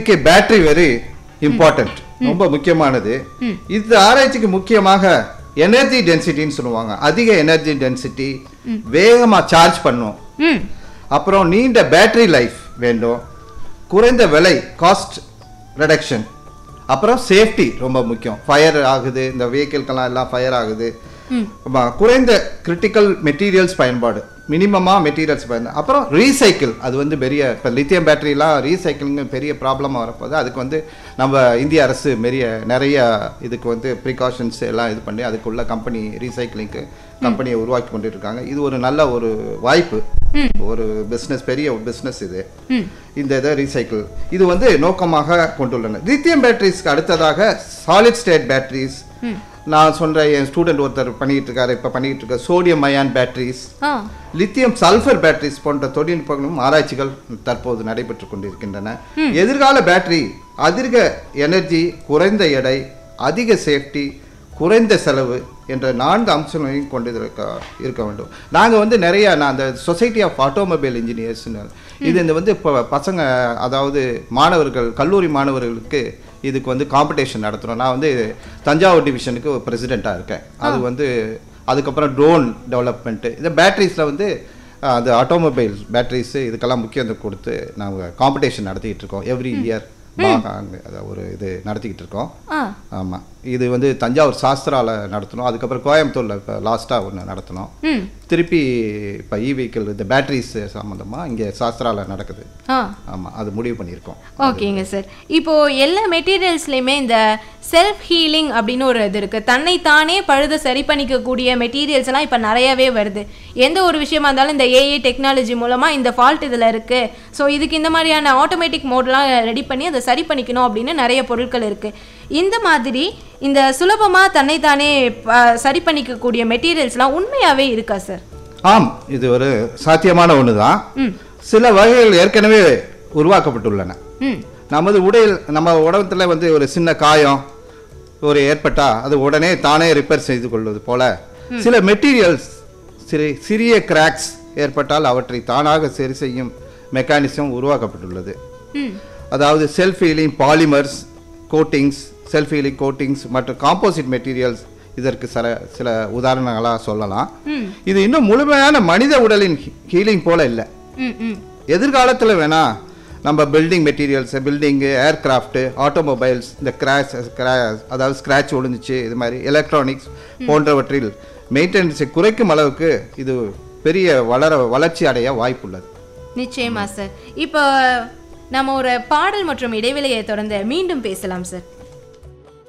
இதுக்கு battery very important ரொம்ப முக்கியமானது இந்த ஆராய்ச்சிக்கு முக்கியமாக எனர்ஜி டென்சிட்டின்னு சொல்லுவாங்க அதிக எனர்ஜி டென்சிட்டி வேகமா சார்ஜ் பண்ணும் ம் அப்புறம் நீண்ட பேட்டரி லைஃப் வேண்டும் குறைந்த விலை காஸ்ட் ரிடக்ஷன் அப்புறம் சேஃப்டி ரொம்ப முக்கியம் ஃபயர் ஆகுது இந்த வெஹிக்கிள்க்கெல்லாம் எல்லாம் ஃபயர் ஆகுது ஆமா, குறைந்த கிரிட்டிக்கல் மெட்டீரியல்ஸ் பயன்பாடு மினிமமாக மெட்டீரியல்ஸ் பயன் அப்புறம் ரீசைக்கிள் அது வந்து பெரிய இப்போ லித்தியம் பேட்டரிலாம் ரீசைக்கிளிங் பெரிய ப்ராப்ளமாக வரப்போது அதுக்கு வந்து நம்ம இந்திய அரசு பெரிய நிறைய இதுக்கு வந்து ப்ரிகாஷன்ஸ் எல்லாம் இது பண்ணி அதுக்குள்ள கம்பெனி ரீசைக்கிளிங்க்கு கம்பெனியை உருவாக்கி கொண்டுட்டு இருக்காங்க இது ஒரு நல்ல ஒரு வாய்ப்பு ஒரு பிஸ்னஸ் பெரிய பிஸ்னஸ் இது இந்த இதை ரீசைக்கிள் இது வந்து நோக்கமாக கொண்டுள்ளன லித்தியம் பேட்டரிஸ்க்கு அடுத்ததாக சாலிட் ஸ்டேட் பேட்டரிஸ் நான் சொல்ற என் ஸ்டூடெண்ட் ஒருத்தர் பண்ணிட்டு இருக்காரு இப்போ பண்ணிட்டு இருக்க sodium ion batteries ah lithium sulphur batteries போன்ற தொழில்நுட்பங்களும் ஆராய்ச்சிகள் தற்போது நடைபெற்று கொண்டிருக்கின்றன எதிர்கால பேட்டரி அதிக எனர்ஜி குறைந்த எடை அதிக சேஃப்டி குறைந்த செலவு என்ற நான்கு அம்சங்களையும் கொண்டு இருக்க இருக்க வேண்டும் நாங்கள் வந்து நிறைய நான் அந்த சொசைட்டி ஆஃப் ஆட்டோமொபைல் இன்ஜினியர்ஸ்னு இது இந்த வந்து இப்போ பசங்க அதாவது மாணவர்கள் கல்லூரி மாணவர்களுக்கு இதுக்கு வந்து காம்படிஷன் நடத்துகிறோம் நான் வந்து தஞ்சாவூர் டிவிஷனுக்கு பிரசிடெண்ட்டாக இருக்கேன் அது வந்து அதுக்கப்புறம் ட்ரோன் டெவலப்மெண்ட்டு இந்த பேட்டரிஸில் வந்து அஹ், அது ஆட்டோமொபைல் பேட்டரிஸ் இதுக்கெல்லாம் முக்கியத்துவம் கொடுத்து நாங்கள் காம்படிஷன் நடத்திக்கிட்டு இருக்கோம் எவ்ரி இயர் அதை ஒரு இது நடத்திக்கிட்டு இருக்கோம் ஆ ஆமாம் இது வந்து தஞ்சாவூர் சாஸ்திரால நடத்தணும் அதுக்கப்புறம் கோயம்புத்தூரில் இப்போ லாஸ்ட்டாக ஒன்று நடத்தினோம் ம் திருப்பி இப்போ இ வெஹிக்கிள் இந்த பேட்டரிஸ் சம்மந்தமாக இங்கே சாஸ்திரால நடக்குது ஆ ஆமாம் அது முடிவு பண்ணியிருக்கோம் ஓகேங்க சார் இப்போ எல்லா மெட்டீரியல்ஸ்லையுமே இந்த செல்ஃப் ஹீலிங் அப்படின்னு ஒரு இது இருக்கு தன்னைத்தானே பழுத சரி பண்ணிக்கக்கூடிய மெட்டீரியல்ஸ் எல்லாம் இப்போ நிறையவே வருது எந்த ஒரு விஷயமா இருந்தாலும் இந்த ஏஐ டெக்னாலஜி மூலமா இந்த ஃபால்ட் இதில் இருக்கு ஸோ இதுக்கு இந்த மாதிரியான ஆட்டோமேட்டிக் மோட்லாம் ரெடி பண்ணி அதை சரி பண்ணிக்கணும் அப்படின்னு நிறைய பொருட்கள் இருக்கு இந்த மாதிரி இந்த சுலபமா தன்னைத்தானே ப- சரி பண்ணிக்கக்கூடிய மெட்டீரியல்ஸ்லாம் உண்மையாவே இருக்கா சார் ஆம் இது ஒரு சாத்தியமான ஒன்று தான் ம் சில வகைகள் ஏற்கனவே உருவாக்கப்பட்டுள்ளன ம் நமது உடையில் நம்ம உடம்புல வந்து ஒரு சின்ன காயம் ஒரு ஏற்பட்டா அது உடனே தானே ரிப்பேர் செய்து கொள்வது போல சில மெட்டீரியல்ஸ் சிறு சிறிய கிராக்ஸ் ஏற்பட்டால் அவற்றை தானாக சரி செய்யும் மெக்கானிசம் உருவாக்கப்பட்டுள்ளது ம் அதாவது self healing polymers coatings self healing coatings மற்றும் காம்போசிட் மெட்டீரியல்ஸ் இதற்கு சில சில உதாரணங்களாக சொல்லலாம் ம் இது இன்னும் முழுமையான மனித உடலின் ஹீலிங் போல இல்லை ம் ம் எதிர்காலத்தில் வேணா நம்ம பில்டிங் மெட்டீரியல்ஸ் பில்டிங்கு ஏர்கிராஃப்ட் ஆட்டோமொபைல்ஸ் இந்த கிராஷ் அதாவது ஸ்க்ராட்ச் விழுந்துச்சு இது மாதிரி எலக்ட்ரானிக்ஸ் போன்றவற்றில் மெயின்டெனன்ஸை குறைக்கும் அளவுக்கு இது பெரிய வளர வளர்ச்சி அடைய வாய்ப்புள்ளது நிச்சயமா சார் இப்போ நம்ம ஒரு பாடல் மற்றும் இடைவெளியை தொடர்ந்து மீண்டும் பேசலாம் சார்